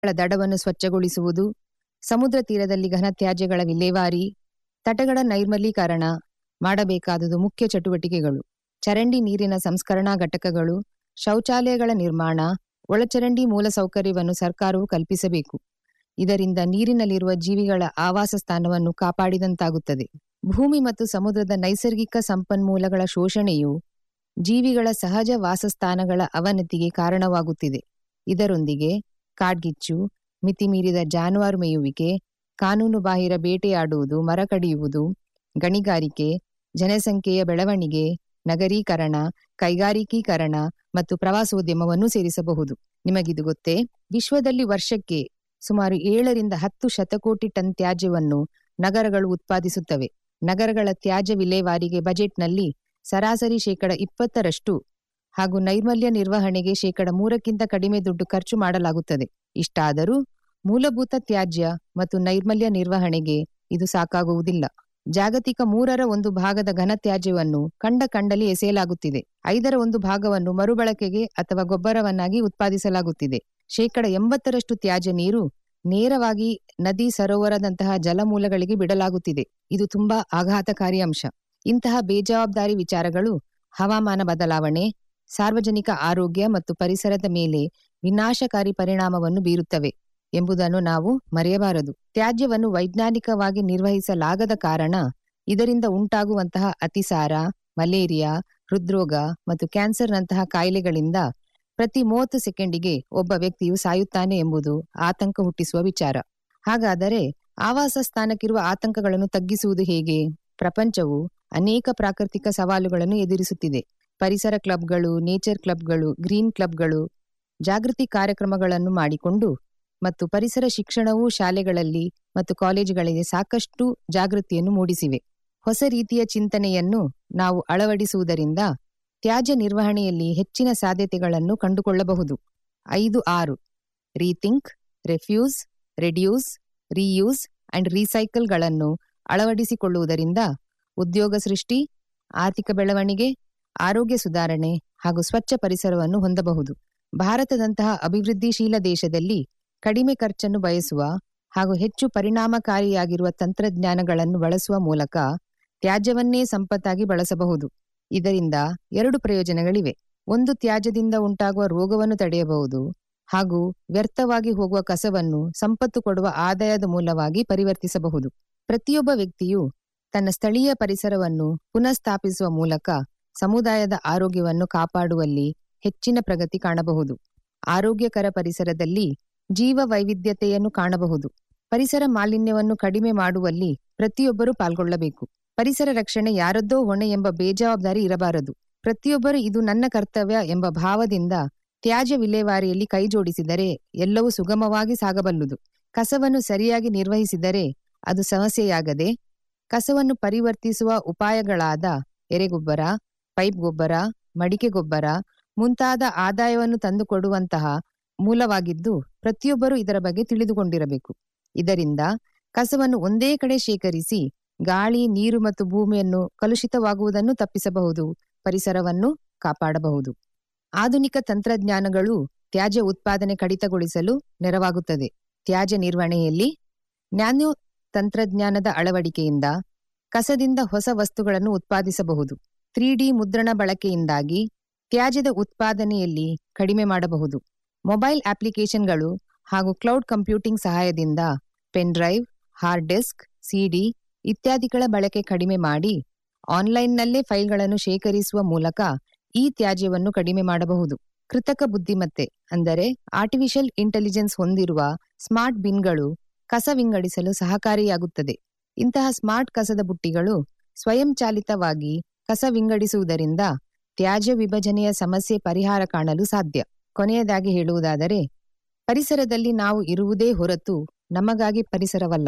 ಗಳ ದಡವನ್ನು ಸ್ವಚ್ಛಗೊಳಿಸುವುದು ಸಮುದ್ರ ತೀರದಲ್ಲಿ ಘನತ್ಯಾಜ್ಯಗಳ ವಿಲೇವಾರಿ ತಟಗಳ ನೈರ್ಮಲೀಕರಣ ಮಾಡಬೇಕಾದುದು ಮುಖ್ಯ ಚಟುವಟಿಕೆಗಳು ಚರಂಡಿ ನೀರಿನ ಸಂಸ್ಕರಣಾ ಘಟಕಗಳು ಶೌಚಾಲಯಗಳ ನಿರ್ಮಾಣ ಒಳಚರಂಡಿ ಮೂಲಸೌಕರ್ಯವನ್ನು ಸರ್ಕಾರವು ಕಲ್ಪಿಸಬೇಕು ಇದರಿಂದ ನೀರಿನಲ್ಲಿರುವ ಜೀವಿಗಳ ಆವಾಸ ಸ್ಥಾನವನ್ನು ಕಾಪಾಡಿದಂತಾಗುತ್ತದೆ ಭೂಮಿ ಮತ್ತು ಸಮುದ್ರದ ನೈಸರ್ಗಿಕ ಸಂಪನ್ಮೂಲಗಳ ಶೋಷಣೆಯು ಜೀವಿಗಳ ಸಹಜ ವಾಸಸ್ಥಾನಗಳ ಅವನತಿಗೆ ಕಾರಣವಾಗುತ್ತಿದೆ ಇದರೊಂದಿಗೆ ಕಾಡ್ಗಿಚ್ಚು ಮಿತಿಮೀರಿದ ಜಾನುವಾರು ಮೇಯುವಿಕೆ ಕಾನೂನುಬಾಹಿರ ಬೇಟೆಯಾಡುವುದು ಮರ ಕಡಿಯುವುದು ಗಣಿಗಾರಿಕೆ ಜನಸಂಖ್ಯೆಯ ಬೆಳವಣಿಗೆ ನಗರೀಕರಣ ಕೈಗಾರಿಕೀಕರಣ ಮತ್ತು ಪ್ರವಾಸೋದ್ಯಮವನ್ನು ಸೇರಿಸಬಹುದು ನಿಮಗಿದು ಗೊತ್ತೇ ವಿಶ್ವದಲ್ಲಿ ವರ್ಷಕ್ಕೆ ಸುಮಾರು ಏಳರಿಂದ ಹತ್ತು ಶತಕೋಟಿ ಟನ್ ತ್ಯಾಜ್ಯವನ್ನು ನಗರಗಳು ಉತ್ಪಾದಿಸುತ್ತವೆ ನಗರಗಳ ತ್ಯಾಜ್ಯ ವಿಲೇವಾರಿಗೆ ಬಜೆಟ್ನಲ್ಲಿ ಸರಾಸರಿ ಶೇಕಡ ಇಪ್ಪತ್ತರಷ್ಟು ಹಾಗೂ ನೈರ್ಮಲ್ಯ ನಿರ್ವಹಣೆಗೆ ಶೇಕಡ ಮೂರಕ್ಕಿಂತ ಕಡಿಮೆ ದುಡ್ಡು ಖರ್ಚು ಮಾಡಲಾಗುತ್ತದೆ ಇಷ್ಟಾದರೂ ಮೂಲಭೂತ ತ್ಯಾಜ್ಯ ಮತ್ತು ನೈರ್ಮಲ್ಯ ನಿರ್ವಹಣೆಗೆ ಇದು ಸಾಕಾಗುವುದಿಲ್ಲ ಜಾಗತಿಕ ಮೂರರ ಒಂದು ಭಾಗದ ಘನತ್ಯಾಜ್ಯವನ್ನು ಕಂಡ ಕಂಡಲ್ಲಿ ಎಸೆಯಲಾಗುತ್ತಿದೆ ಐದರ ಒಂದು ಭಾಗವನ್ನು ಮರುಬಳಕೆಗೆ ಅಥವಾ ಗೊಬ್ಬರವನ್ನಾಗಿ ಉತ್ಪಾದಿಸಲಾಗುತ್ತಿದೆ ಶೇಕಡ ಎಂಬತ್ತರಷ್ಟು ತ್ಯಾಜ್ಯ ನೀರು ನೇರವಾಗಿ ನದಿ ಸರೋವರದಂತಹ ಜಲಮೂಲಗಳಿಗೆ ಬಿಡಲಾಗುತ್ತಿದೆ ಇದು ತುಂಬಾ ಆಘಾತಕಾರಿ ಅಂಶ ಇಂತಹ ಬೇಜವಾಬ್ದಾರಿ ವಿಚಾರಗಳು ಹವಾಮಾನ ಬದಲಾವಣೆ ಸಾರ್ವಜನಿಕ ಆರೋಗ್ಯ ಮತ್ತು ಪರಿಸರದ ಮೇಲೆ ವಿನಾಶಕಾರಿ ಪರಿಣಾಮವನ್ನು ಬೀರುತ್ತವೆ ಎಂಬುದನ್ನು ನಾವು ಮರೆಯಬಾರದು ತ್ಯಾಜ್ಯವನ್ನು ವೈಜ್ಞಾನಿಕವಾಗಿ ನಿರ್ವಹಿಸಲಾಗದ ಕಾರಣ ಇದರಿಂದ ಉಂಟಾಗುವಂತಹ ಅತಿಸಾರ ಮಲೇರಿಯಾ ಹೃದ್ರೋಗ ಮತ್ತು ಕ್ಯಾನ್ಸರ್ನಂತಹ ಕಾಯಿಲೆಗಳಿಂದ ಪ್ರತಿ ಮೂವತ್ತು ಸೆಕೆಂಡಿಗೆ ಒಬ್ಬ ವ್ಯಕ್ತಿಯು ಸಾಯುತ್ತಾನೆ ಎಂಬುದು ಆತಂಕ ಹುಟ್ಟಿಸುವ ವಿಚಾರ ಹಾಗಾದರೆ ಆವಾಸ ಸ್ಥಾನಕ್ಕಿರುವ ಆತಂಕಗಳನ್ನು ತಗ್ಗಿಸುವುದು ಹೇಗೆ ಪ್ರಪಂಚವು ಅನೇಕ ಪ್ರಾಕೃತಿಕ ಸವಾಲುಗಳನ್ನು ಎದುರಿಸುತ್ತಿದೆ ಪರಿಸರ ಕ್ಲಬ್ಗಳು ನೇಚರ್ ಕ್ಲಬ್ಗಳು ಗ್ರೀನ್ ಕ್ಲಬ್ಗಳು ಜಾಗೃತಿ ಕಾರ್ಯಕ್ರಮಗಳನ್ನು ಮಾಡಿಕೊಂಡು ಮತ್ತು ಪರಿಸರ ಶಿಕ್ಷಣವೂ ಶಾಲೆಗಳಲ್ಲಿ ಮತ್ತು ಕಾಲೇಜುಗಳಿಗೆ ಸಾಕಷ್ಟು ಜಾಗೃತಿಯನ್ನು ಮೂಡಿಸಿವೆ ಹೊಸ ರೀತಿಯ ಚಿಂತನೆಯನ್ನು ನಾವು ಅಳವಡಿಸುವುದರಿಂದ ತ್ಯಾಜ್ಯ ನಿರ್ವಹಣೆಯಲ್ಲಿ ಹೆಚ್ಚಿನ ಸಾಧ್ಯತೆಗಳನ್ನು ಕಂಡುಕೊಳ್ಳಬಹುದು ಐದು ಆರು rethink refuse reduce reuse and ರೀಸೈಕಲ್ಗಳನ್ನು ಅಳವಡಿಸಿಕೊಳ್ಳುವುದರಿಂದ ಉದ್ಯೋಗ ಸೃಷ್ಟಿ ಆರ್ಥಿಕ ಬೆಳವಣಿಗೆ ಆರೋಗ್ಯ ಸುಧಾರಣೆ ಹಾಗೂ ಸ್ವಚ್ಛ ಪರಿಸರವನ್ನು ಹೊಂದಬಹುದು ಭಾರತದಂತಹ ಅಭಿವೃದ್ಧಿಶೀಲ ದೇಶದಲ್ಲಿ ಕಡಿಮೆ ಖರ್ಚನ್ನು ಬಯಸುವ ಹಾಗೂ ಹೆಚ್ಚು ಪರಿಣಾಮಕಾರಿಯಾಗಿರುವ ತಂತ್ರಜ್ಞಾನಗಳನ್ನು ಬಳಸುವ ಮೂಲಕ ತ್ಯಾಜ್ಯವನ್ನೇ ಸಂಪತ್ತಾಗಿ ಬಳಸಬಹುದು ಇದರಿಂದ ಎರಡು ಪ್ರಯೋಜನಗಳಿವೆ ಒಂದು ತ್ಯಾಜ್ಯದಿಂದ ಉಂಟಾಗುವ ರೋಗವನ್ನು ತಡೆಯಬಹುದು ಹಾಗೂ ವ್ಯರ್ಥವಾಗಿ ಹೋಗುವ ಕಸವನ್ನು ಸಂಪತ್ತು ಕೊಡುವ ಆದಾಯದ ಮೂಲವಾಗಿ ಪರಿವರ್ತಿಸಬಹುದು ಪ್ರತಿಯೊಬ್ಬ ವ್ಯಕ್ತಿಯು ತನ್ನ ಸ್ಥಳೀಯ ಪರಿಸರವನ್ನು ಪುನಃಸ್ಥಾಪಿಸುವ ಮೂಲಕ ಸಮುದಾಯದ ಆರೋಗ್ಯವನ್ನು ಕಾಪಾಡುವಲ್ಲಿ ಹೆಚ್ಚಿನ ಪ್ರಗತಿ ಕಾಣಬಹುದು ಆರೋಗ್ಯಕರ ಪರಿಸರದಲ್ಲಿ ಜೀವ ವೈವಿಧ್ಯತೆಯನ್ನು ಕಾಣಬಹುದು ಪರಿಸರ ಮಾಲಿನ್ಯವನ್ನು ಕಡಿಮೆ ಮಾಡುವಲ್ಲಿ ಪ್ರತಿಯೊಬ್ಬರೂ ಪಾಲ್ಗೊಳ್ಳಬೇಕು ಪರಿಸರ ರಕ್ಷಣೆ ಯಾರದ್ದೋ ಹೊಣೆ ಎಂಬ ಬೇಜವಾಬ್ದಾರಿ ಇರಬಾರದು ಪ್ರತಿಯೊಬ್ಬರು ಇದು ನನ್ನ ಕರ್ತವ್ಯ ಎಂಬ ಭಾವದಿಂದ ತ್ಯಾಜ್ಯ ವಿಲೇವಾರಿಯಲ್ಲಿ ಕೈಜೋಡಿಸಿದರೆ ಎಲ್ಲವೂ ಸುಗಮವಾಗಿ ಸಾಗಬಲ್ಲುದು ಕಸವನ್ನು ಸರಿಯಾಗಿ ನಿರ್ವಹಿಸಿದರೆ ಅದು ಸಮಸ್ಯೆಯಾಗದೆ ಕಸವನ್ನು ಪರಿವರ್ತಿಸುವ ಉಪಾಯಗಳಾದ ಎರೆಗೊಬ್ಬರ ಪೈಪ್ ಗೊಬ್ಬರ ಮಡಿಕೆ ಗೊಬ್ಬರ ಮುಂತಾದ ಆದಾಯವನ್ನು ತಂದುಕೊಡುವಂತಹ ಮೂಲವಾಗಿದ್ದು ಪ್ರತಿಯೊಬ್ಬರೂ ಇದರ ಬಗ್ಗೆ ತಿಳಿದುಕೊಂಡಿರಬೇಕು ಇದರಿಂದ ಕಸವನ್ನು ಒಂದೇ ಕಡೆ ಶೇಖರಿಸಿ ಗಾಳಿ ನೀರು ಮತ್ತು ಭೂಮಿಯನ್ನು ಕಲುಷಿತವಾಗುವುದನ್ನು ತಪ್ಪಿಸಬಹುದು ಪರಿಸರವನ್ನು ಕಾಪಾಡಬಹುದು ಆಧುನಿಕ ತಂತ್ರಜ್ಞಾನಗಳು ತ್ಯಾಜ್ಯ ಉತ್ಪಾದನೆ ಕಡಿತಗೊಳಿಸಲು ನೆರವಾಗುತ್ತದೆ ತ್ಯಾಜ್ಯ ನಿರ್ವಹಣೆಯಲ್ಲಿ ನ್ಯಾನೋ ತಂತ್ರಜ್ಞಾನದ ಅಳವಡಿಕೆಯಿಂದ ಕಸದಿಂದ ಹೊಸ ವಸ್ತುಗಳನ್ನು ಉತ್ಪಾದಿಸಬಹುದು ತ್ರೀ ಡಿ ಮುದ್ರಣ ಬಳಕೆಯಿಂದಾಗಿ ತ್ಯಾಜ್ಯದ ಉತ್ಪಾದನೆಯಲ್ಲಿ ಕಡಿಮೆ ಮಾಡಬಹುದು ಮೊಬೈಲ್ ಅಪ್ಲಿಕೇಶನ್ಗಳು ಹಾಗೂ ಕ್ಲೌಡ್ ಕಂಪ್ಯೂಟಿಂಗ್ ಸಹಾಯದಿಂದ pen drive hard disk CD ಇತ್ಯಾದಿಗಳ ಬಳಕೆ ಕಡಿಮೆ ಮಾಡಿ ಆನ್ಲೈನ್ನಲ್ಲೇ ಫೈಲ್ಗಳನ್ನು ಶೇಖರಿಸುವ ಮೂಲಕ ಈ ತ್ಯಾಜ್ಯವನ್ನು ಕಡಿಮೆ ಮಾಡಬಹುದು ಕೃತಕ ಬುದ್ಧಿಮತ್ತೆ ಅಂದರೆ ಆರ್ಟಿಫಿಷಿಯಲ್ ಇಂಟೆಲಿಜೆನ್ಸ್ ಹೊಂದಿರುವ ಸ್ಮಾರ್ಟ್ ಬಿನ್ಗಳು ಕಸ ವಿಂಗಡಿಸಲು ಸಹಕಾರಿಯಾಗುತ್ತದೆ ಇಂತಹ ಸ್ಮಾರ್ಟ್ ಕಸದ ಬುಟ್ಟಿಗಳು ಸ್ವಯಂಚಾಲಿತವಾಗಿ ಕಸ ವಿಂಗಡಿಸುವುದರಿಂದ ತ್ಯಾಜ್ಯ ವಿಭಜನೆಯ ಸಮಸ್ಯೆ ಪರಿಹಾರ ಕಾಣಲು ಸಾಧ್ಯ ಕೊನೆಯದಾಗಿ ಹೇಳುವುದಾದರೆ ಪರಿಸರದಲ್ಲಿ ನಾವು ಇರುವುದೇ ಹೊರತು ನಮಗಾಗಿ ಪರಿಸರವಲ್ಲ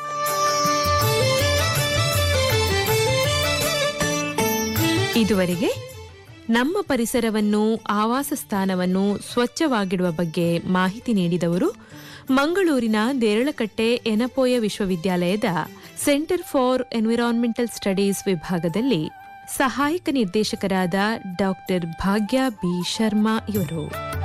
ಇದುವರೆಗೆ ನಮ್ಮ ಪರಿಸರವನ್ನು ಆವಾಸ ಸ್ಥಾನವನ್ನು ಸ್ವಚ್ಛವಾಗಿಡುವ ಬಗ್ಗೆ ಮಾಹಿತಿ ನೀಡಿದವರು ಮಂಗಳೂರಿನ ದೇರಳಕಟ್ಟೆ ಎನಪೋಯ ವಿಶ್ವವಿದ್ಯಾಲಯದ ಸೆಂಟರ್ ಫಾರ್ ಎನ್ವಿರಾನ್ಮೆಂಟಲ್ ಸ್ಟಡೀಸ್ ವಿಭಾಗದಲ್ಲಿ ಸಹಾಯಕ ನಿರ್ದೇಶಕರಾದ ಡಾಕ್ಟರ್ ಭಾಗ್ಯ ಬಿ ಶರ್ಮಾ ಇವರು